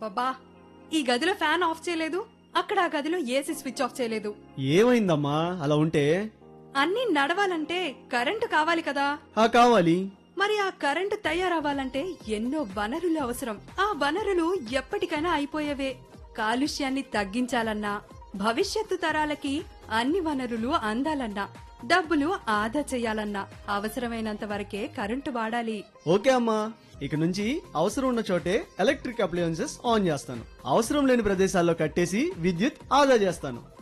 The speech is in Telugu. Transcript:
అబ్బబ్బా ఈ గదిలో ఫ్యాన్ ఆఫ్ చేయలేదు అక్కడ ఆ గదిలో ఏసీ స్విచ్ ఆఫ్ చేయలేదు ఏమైందమ్మా అలా ఉంటే అన్నీ నడవాలంటే కరెంటు కావాలి కదా ఆ కావాలి మరి ఆ కరెంటు తయారవ్వాలంటే ఎన్నో వనరులు అవసరం ఆ వనరులు ఎప్పటికైనా అయిపోయేవే కాలుష్యాన్ని తగ్గించాలన్నా భవిష్యత్తు తరాలకి అన్ని వనరులు అందాలన్నా డబ్బులు ఆదా చేయాలన్నా అవసరమైనంత వరకే కరెంటు వాడాలి ఓకే అమ్మా ఇక నుంచి అవసరం ఉన్న చోటే ఎలక్ట్రిక్ అప్లయన్సెస్ ఆన్ చేస్తాను అవసరం లేని ప్రదేశాల్లో కట్టేసి విద్యుత్ ఆదా చేస్తాను